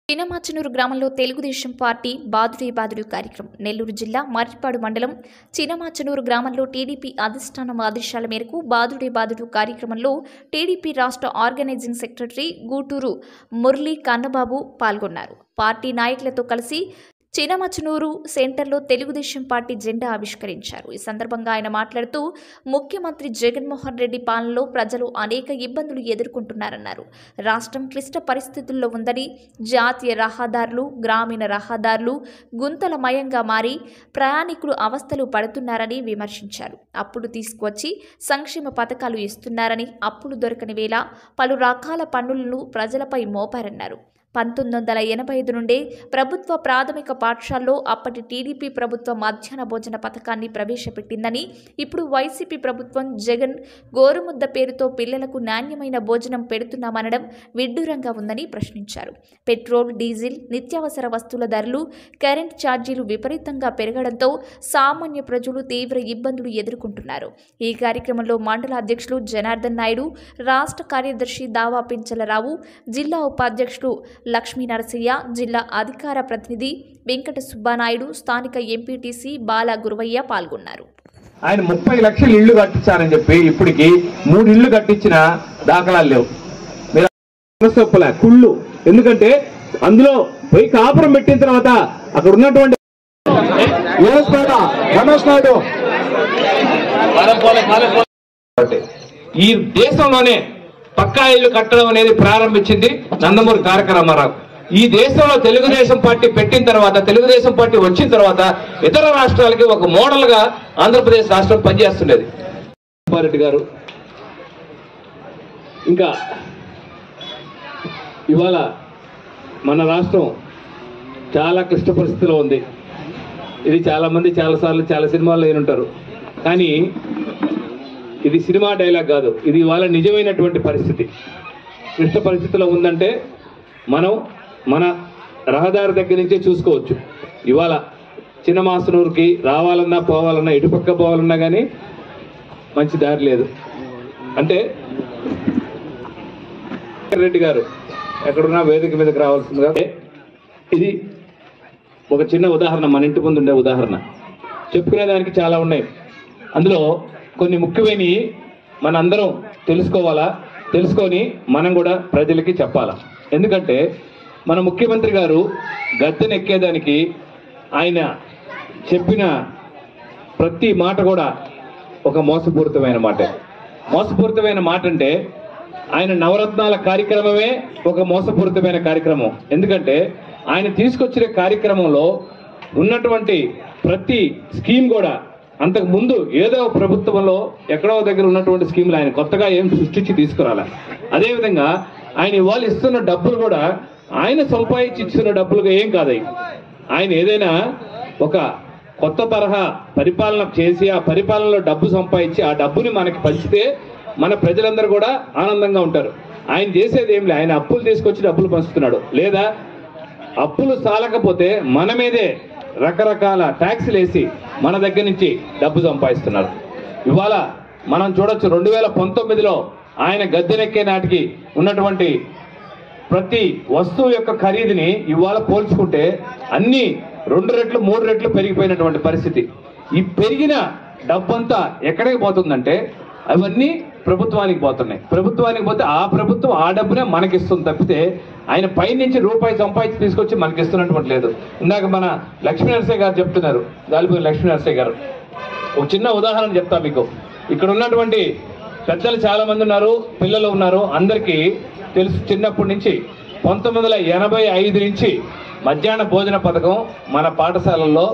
చినమాచనూరు గ్రామంలో తెలుగుదేశం పార్టీ బాదుడే బాదుడు కార్యక్రమం నెల్లూరు జిల్లా మర్రిపాడు మండలం చినమాచనూరు గ్రామంలో టీడీపీ అధిష్టానం ఆదేశాల మేరకు బాదుడే బాదుడు కార్యక్రమంలో టీడీపీ రాష్ట్ర ఆర్గనైజింగ్ సెక్రటరీ గూటూరు మురళీ కన్నబాబు పాల్గొన్నారు పార్టీ నాయకులతో కలిసి చినమచనూరు సెంటర్లో తెలుగుదేశం పార్టీ జెండా ఆవిష్కరించారు ఈ సందర్భంగా ఆయన మాట్లాడుతూ ముఖ్యమంత్రి జగన్మోహన్ రెడ్డి పాలనలో ప్రజలు అనేక ఇబ్బందులు ఎదుర్కొంటున్నారన్నారు రాష్ట్రం క్లిష్ట పరిస్థితుల్లో ఉందని జాతీయ రహదారులు గ్రామీణ రహదారులు గుంతలమయంగా మారి ప్రయాణికులు అవస్థలు పడుతున్నారని విమర్శించారు అప్పులు తీసుకువచ్చి సంక్షేమ పథకాలు ఇస్తున్నారని అప్పులు దొరకని వేళ పలు రకాల పన్నులను ప్రజలపై మోపారన్నారు పంతొమ్మిది వందల ఎనభై ఐదు నుండే ప్రభుత్వ ప్రాథమిక పాఠశాలలో అప్పటి టీడీపీ ప్రభుత్వం మధ్యాహ్న భోజన పథకాన్ని ప్రవేశపెట్టిందని ఇప్పుడు వైసీపీ ప్రభుత్వం జగన్ గోరుముద్ద పేరుతో పిల్లలకు నాణ్యమైన భోజనం పెడుతున్నామనడం విడ్డూరంగా ఉందని ప్రశ్నించారు పెట్రోల్ డీజిల్ నిత్యావసర వస్తువుల ధరలు కరెంట్ ఛార్జీలు విపరీతంగా పెరగడంతో సామాన్య ప్రజలు తీవ్ర ఇబ్బందులు ఎదుర్కొంటున్నారు ఈ కార్యక్రమంలో మండల అధ్యక్షులు జనార్దన్ నాయుడు రాష్ట్ర కార్యదర్శి దావా పించలరావు జిల్లా ఉపాధ్యక్షులు లక్ష్మీ నరసయ్య జిల్లా అధికార ప్రతినిధి వెంకట సుబ్బానాయుడు స్థానిక ఎంపీటీసీ బాల గురవయ్య పాల్గొన్నారు ఆయన ముప్పై లక్షలు ఇళ్లు కట్టించారని చెప్పి ఇప్పటికి మూడు ఇళ్లు కట్టించిన దాఖలాలు లేవు మీరు మనస్తొప్పలే కుళ్ళు ఎందుకంటే అందులో పోయి కాపురం పెట్టిన తర్వాత అక్కడ ఉన్నటువంటి రమేష్ నాయుడు ఈ దేశంలోనే పక్కా ఇల్లు కట్టడం అనేది ప్రారంభించింది నందమూరి తారక రామారావు ఈ దేశంలో తెలుగుదేశం పార్టీ పెట్టిన తర్వాత తెలుగుదేశం పార్టీ వచ్చిన తర్వాత ఇతర రాష్ట్రాలకి ఒక మోడల్ గా ఆంధ్రప్రదేశ్ రాష్ట్రం పనిచేస్తుండేది రెడ్డి గారు ఇంకా ఇవాళ మన రాష్ట్రం చాలా క్లిష్ట పరిస్థితిలో ఉంది ఇది చాలా మంది చాలా సార్లు చాలా సినిమాల్లో ఉంటారు కానీ ఇది సినిమా డైలాగ్ కాదు ఇది ఇవాళ నిజమైనటువంటి పరిస్థితి క్లిష్ట పరిస్థితిలో ఉందంటే మనం మన రహదారి దగ్గర నుంచే చూసుకోవచ్చు ఇవాళ చిన్నమాసనూరుకి రావాలన్నా పోవాలన్నా ఇటుపక్క పోవాలన్నా కానీ మంచి దారి లేదు అంటే రెడ్డి గారు ఎక్కడున్నా వేదిక మీదకి రావాల్సిందిగా ఇది ఒక చిన్న ఉదాహరణ మన ఇంటి ముందు ఉండే ఉదాహరణ చెప్పుకునే దానికి చాలా ఉన్నాయి అందులో కొన్ని ముఖ్యమైనవి మనందరం తెలుసుకోవాలా తెలుసుకొని మనం కూడా ప్రజలకి చెప్పాలా ఎందుకంటే మన ముఖ్యమంత్రి గారు గద్దెనెక్కేదానికి ఆయన చెప్పిన ప్రతి మాట కూడా ఒక మోసపూరితమైన మాట మోసపూరితమైన మాట అంటే ఆయన నవరత్నాల కార్యక్రమమే ఒక మోసపూరితమైన కార్యక్రమం ఎందుకంటే ఆయన తీసుకొచ్చిన కార్యక్రమంలో ఉన్నటువంటి ప్రతి స్కీమ్ కూడా అంతకు ముందు ఏదో ఒక ప్రభుత్వంలో ఎక్కడో దగ్గర ఉన్నటువంటి స్కీములు ఆయన కొత్తగా ఏం సృష్టించి తీసుకురాలే అదేవిధంగా ఆయన ఇవాళ ఇస్తున్న డబ్బులు కూడా ఆయన సంపాదించి ఇచ్చిన డబ్బులుగా ఏం కాదు అవి. ఆయన ఏదైనా ఒక కొత్త తరహా పరిపాలన చేసి ఆ పరిపాలనలో డబ్బు సంపాదించి ఆ డబ్బుని మనకి పంచితే మన ప్రజలందరూ కూడా ఆనందంగా ఉంటారు ఆయన చేసేది ఏం లేదు ఆయన అప్పులు తీసుకొచ్చి డబ్బులు పంచుతున్నాడు లేదా అప్పులు సాలకపోతే మన మీదే రకరకాల ట్యాక్సులు వేసి మన దగ్గర నుంచి డబ్బు సంపాదిస్తున్నారు ఇవాళ మనం చూడొచ్చు రెండు వేల పంతొమ్మిదిలో ఆయన గద్దెనెక్కే నాటికి ఉన్నటువంటి ప్రతి వస్తువు యొక్క ఖరీదుని ఇవాళ పోల్చుకుంటే అన్ని రెండు రెట్లు మూడు రెట్లు పెరిగిపోయినటువంటి పరిస్థితి ఈ పెరిగిన డబ్బంతా ఎక్కడికి పోతుందంటే అవన్నీ ప్రభుత్వానికి పోతున్నాయి ప్రభుత్వానికి పోతే ఆ ప్రభుత్వం ఆ డబ్బునే మనకిస్తుంది తప్పితే ఆయన పైనుంచి రూపాయి సంపాదించి తీసుకొచ్చి మనకి ఇస్తున్నటువంటి లేదు ఇందాక మన లక్ష్మీ నరసయ్య గారు చెప్తున్నారు గాలిపోయిన లక్ష్మీ నరసయ్య గారు ఒక చిన్న ఉదాహరణ చెప్తా మీకు ఇక్కడ ఉన్నటువంటి పెద్దలు చాలా మంది ఉన్నారు పిల్లలు ఉన్నారు అందరికీ తెలుసు చిన్నప్పటి నుంచి పంతొమ్మిది వందల ఎనభై ఐదు నుంచి మధ్యాహ్న భోజన పథకం మన పాఠశాలల్లో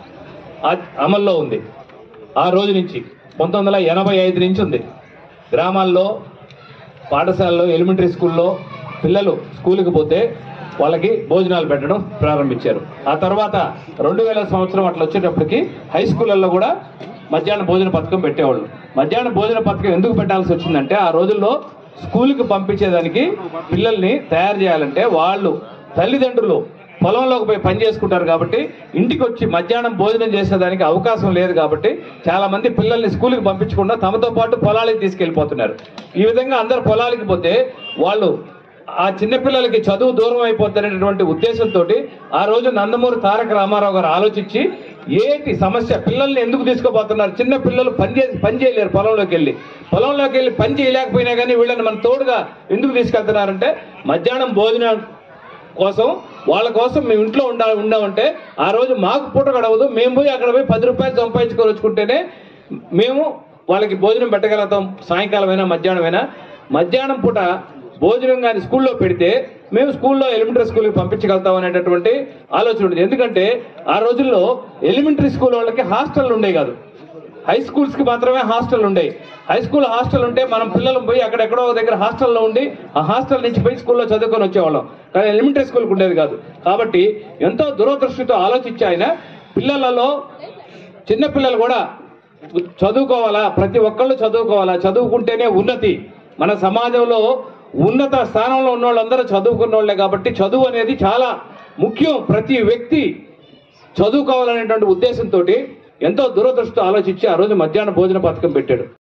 ఆ- అమల్లో ఉంది ఆ రోజు నుంచి పంతొమ్మిది వందల ఎనభై ఐదు నుంచి ఉంది గ్రామాల్లో పాఠశాలలో ఎలిమెంటరీ స్కూల్లో పిల్లలు స్కూల్కి పోతే వాళ్ళకి భోజనాలు పెట్టడం ప్రారంభించారు ఆ తర్వాత రెండు వేల సంవత్సరం అట్లా వచ్చేటప్పటికి హై స్కూళ్ళల్లో కూడా మధ్యాహ్న భోజన పథకం పెట్టేవాళ్ళు మధ్యాహ్న భోజన పథకం ఎందుకు పెట్టాల్సి వచ్చిందంటే ఆ రోజుల్లో స్కూల్కి పంపించేదానికి పిల్లల్ని తయారు చేయాలంటే వాళ్ళు తల్లిదండ్రులు పొలంలోకి పోయి పని చేసుకుంటారు కాబట్టి ఇంటికి వచ్చి మధ్యాహ్నం భోజనం చేసేదానికి అవకాశం లేదు కాబట్టి చాలా మంది పిల్లల్ని స్కూల్కి పంపించకుండా తమతో పాటు పొలాలకి తీసుకెళ్లిపోతున్నారు ఈ విధంగా అందరు పొలాలకి పోతే వాళ్ళు ఆ చిన్నపిల్లలకి చదువు దూరం అయిపోద్దనేటటువంటి ఉద్దేశంతో ఆ రోజు నందమూరి తారక రామారావు గారు ఆలోచించి ఏంటి సమస్య పిల్లల్ని ఎందుకు తీసుకుపోతున్నారు చిన్న పిల్లలు పని చేసి పని చేయలేరు పొలంలోకి వెళ్ళి పొలంలోకి వెళ్ళి పని చేయలేకపోయినా కానీ వీళ్ళని మన తోడుగా ఎందుకు తీసుకెళ్తున్నారంటే మధ్యాహ్నం భోజనం కోసం వాళ్ళ కోసం మేము ఇంట్లో ఉండా ఉండామంటే ఆ రోజు మాకు పూట గడవదు మేము పోయి అక్కడ పోయి పది రూపాయలు సంపాదించుకొని వచ్చుకుంటేనే మేము వాళ్ళకి భోజనం పెట్టగలుగుతాం సాయంకాలమైనా మధ్యాహ్నమైనా మధ్యాహ్నం పూట భోజనం కానీ స్కూల్లో పెడితే మేము స్కూల్లో ఎలిమెంటరీ స్కూల్కి పంపించగలుగుతాం అనేటటువంటి ఆలోచన ఉండేది ఎందుకంటే ఆ రోజుల్లో ఎలిమెంటరీ స్కూల్ వాళ్ళకి హాస్టల్ ఉండేవి కాదు హై స్కూల్స్ కి మాత్రమే హాస్టల్ ఉండేవి హై స్కూల్ హాస్టల్ ఉంటే మనం పిల్లలు పోయి అక్కడెక్కడో ఒక దగ్గర హాస్టల్లో ఉండి ఆ హాస్టల్ నుంచి పోయి స్కూల్లో చదువుకొని వచ్చేవాళ్ళం కానీ ఎలిమెంటరీ స్కూల్కి ఉండేది కాదు కాబట్టి ఎంతో దురదృష్టితో ఆలోచించి ఆయన పిల్లలలో చిన్న పిల్లలు కూడా చదువుకోవాలా ప్రతి ఒక్కళ్ళు చదువుకోవాలా చదువుకుంటేనే ఉన్నతి మన సమాజంలో ఉన్నత స్థానంలో ఉన్న వాళ్ళందరూ చదువుకున్న వాళ్ళే కాబట్టి చదువు అనేది చాలా ముఖ్యం ప్రతి వ్యక్తి చదువుకోవాలనేటువంటి ఉద్దేశంతో ఎంతో దురదృష్టితో ఆలోచించి ఆ రోజు మధ్యాహ్న భోజన పథకం పెట్టాడు